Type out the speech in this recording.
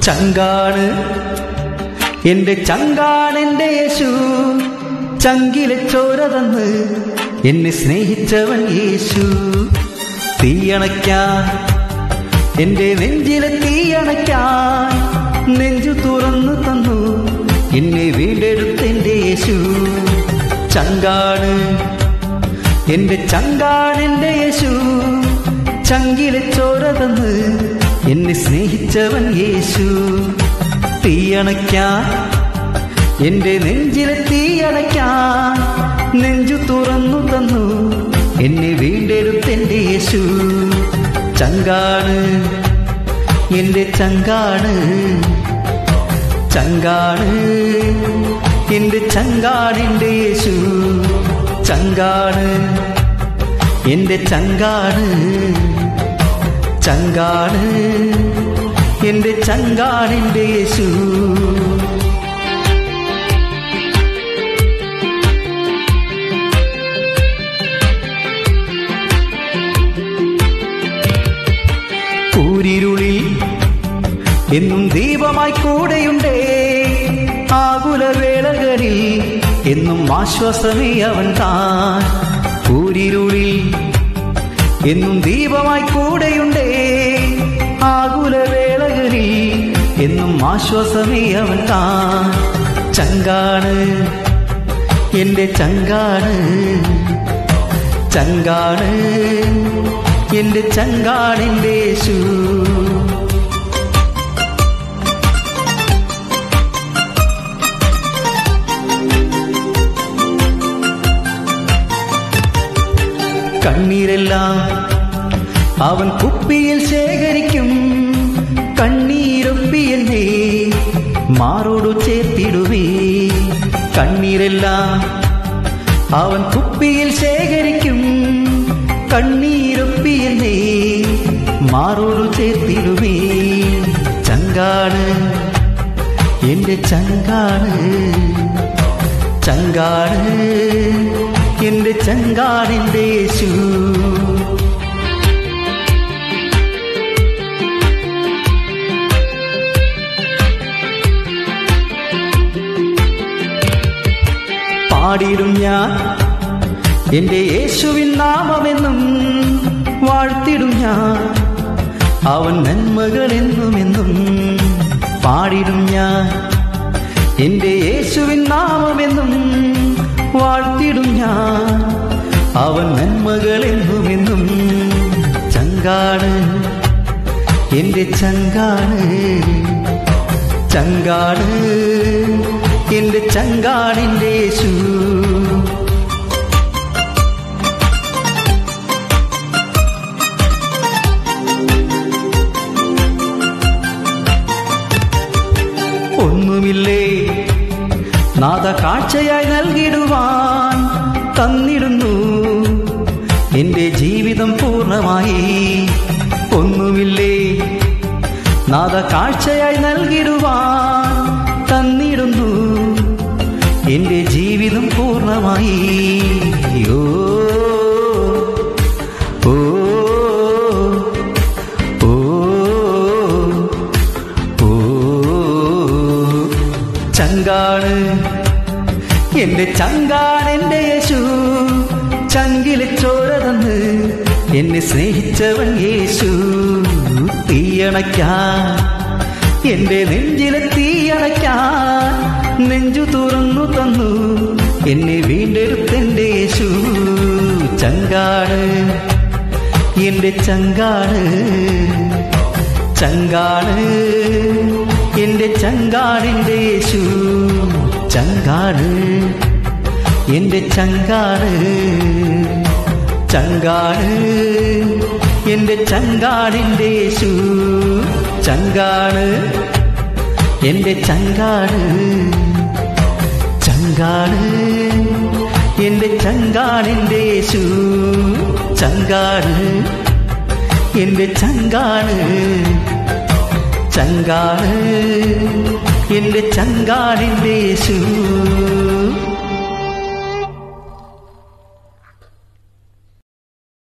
ചങ്കാണ് എന്റെ ചങ്കാണ് എന്റെ യേശു ചങ്കിലെ ചോര തന്ന് എന്നെ സ്നേഹിച്ചവൻ യേശു തീയണയ്ക്കാൻ എന്റെ നെഞ്ചിലെ തീയണയ്ക്കാൻ നെഞ്ചു തുറന്നു തന്നു എന്നെ വീണ്ടെടുത്തെന്റെ യേശു ചങ്കാണ് എന്റെ ചങ്കാണ് എന്റെ യേശു ചങ്കിലെ ചോര തന്ന് എന്നെ സ്നേഹിച്ചവൻ യേശു തീയണയ്ക്കാൻ എന്റെ നെഞ്ചിലെ തീയണയ്ക്കാൻ നെഞ്ചു തുറന്നു തന്നു എന്നെ വീണ്ടെടുത്തെന്റെ യേശു ചങ്കാണ് എന്റെ ചങ്കാണ് ചങ്കാണ് എന്റെ ചങ്കാണ് എന്റെ യേശു ചങ്കാണ് എന്റെ ചങ്കാണ് ചങ്കാണ് എന്റെ ചങ്കാണ് എന്റെ യേശു കൂരിരുളിൽ എന്നും ദീപമായി കൂടെയുണ്ടേ ആകുലവേളകളിൽ എന്നും ആശ്വാസമേ അവൻ താൻ കൂരിരുളിൽ എന്നും ദീപമായി കൂടെയുണ്ടേ ആകുലവേളകളിൽ എന്നും ആശ്വാസമേ അവൻ താൻ ചങ്കാണ് എന്റെ ചങ്കാണ് ചങ്കാണ് എന്റെ ചങ്കാണ് എന്റെ യേശു കണ്ണീരെല്ലാം അവൻ കുപ്പിയിൽ ശേഖരിക്കും കണ്ണീരൊപ്പിയെന്നേ മാറോടു ചേർത്തിടുവേ കണ്ണീരെല്ലാം അവൻ കുപ്പിയിൽ ശേഖരിക്കും കണ്ണീരൊപ്പിയെന്നേ മാറോടു ചേർത്തിടുവേ ചങ്കാണ് എന്റെ ചങ്കാണ് ചങ്കാണ് എന്റെ ചങ്കാണ് എന്റെ യേശു പാടിയിടും ഞാൻ എന്റെ യേശുവിൻ നാമമെന്നും വാഴ്ത്തിടും ഞാൻ അവൻ നന്മകൾ എന്നുമെന്നും പാടിടും ഞാൻ എന്റെ യേശുവിൻ നാമമെന്നും വാഴ്ത്തിടും ഞാൻ അവൻ നന്മകൾ എന്നുമെന്നും ചങ്കാണ് എന്റെ ചങ്കാണ് ചങ്കാണ് എന്റെ ചങ്കാണ് എന്റെ യേശു ഒന്നുമില്ലേ നാദ കാഴ്ചയായി നൽകിടുവാൻ തന്നിടുന്നു എന്റെ ജീവിതം പൂർണ്ണമായി ഒന്നുമില്ലേ നാദ കാഴ്ചയായി നൽകിടുവാൻ തന്നിടുന്നു എന്റെ ജീവിതം പൂർണ്ണമായി ഓ ഓ ഓ ഓ ചങ്കാണ് എന്റെ ചങ്കാണ് എന്റെ യേശു ചങ്കിലെ ചോര തന്ന് എന്നെ സ്നേഹിച്ചവൻ യേശു തീയണയ്ക്കാൻ എന്റെ നെഞ്ചിലെ തീയണയ്ക്കാൻ നെഞ്ചു തുറന്നു തന്നു എന്നെ വീണ്ടെടുത്തെന്റെ യേശു ചങ്കാണ് എന്റെ ചങ്കാണ് ചങ്കാണ് എന്റെ ചങ്കാടിന്റെ യേശു ചങ്കാണ് എന്റെ ചങ്കാണ് ചങ്കാണ് എന്റെ ചങ്കാടിന്റെ യേശു ചങ്കാണ് എന്റെ ചങ്കാണ് ചങ്കാണ് എന്റെ ചങ്കാടിന്റെ യേശു ചങ്കാണ് എന്റെ ചങ്കാണ് ചങ്കാണ് എന്റെ ചങ്കാടിന്റെ യേശു